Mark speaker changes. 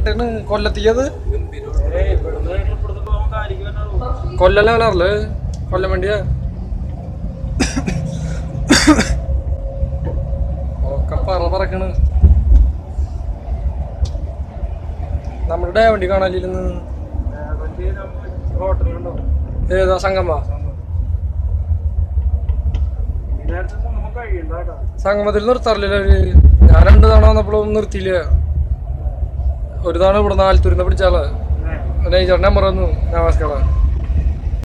Speaker 1: പറയട്ടാണ് കൊല്ലത്തിയത് കൊല്ലം ലെവലറില് കൊല്ലം വണ്ടിയാ ഒക്കെ പറ പറക്കണ് നമ്മുടെ ഡേ വണ്ടി കാണാനില്ലെന്ന്
Speaker 2: ഹോട്ടലുണ്ടോ
Speaker 1: ഏതാ സംഗമ
Speaker 2: ഈ നേരത്തെ നമുക്ക് കഴിയണ്ട കേട്ടോ
Speaker 1: സംഗമത്തിൽ നിർത്താറില്ല അവര് ഞാൻ രണ്ട് തവണ വന്നപ്പോഴും നിർത്തിയില്ല ഒരു തവണ ഇവിടെ നാലത്തൂരിന്ന് പിടിച്ചാള് നമ്പർ വന്നു നമസ്കാരം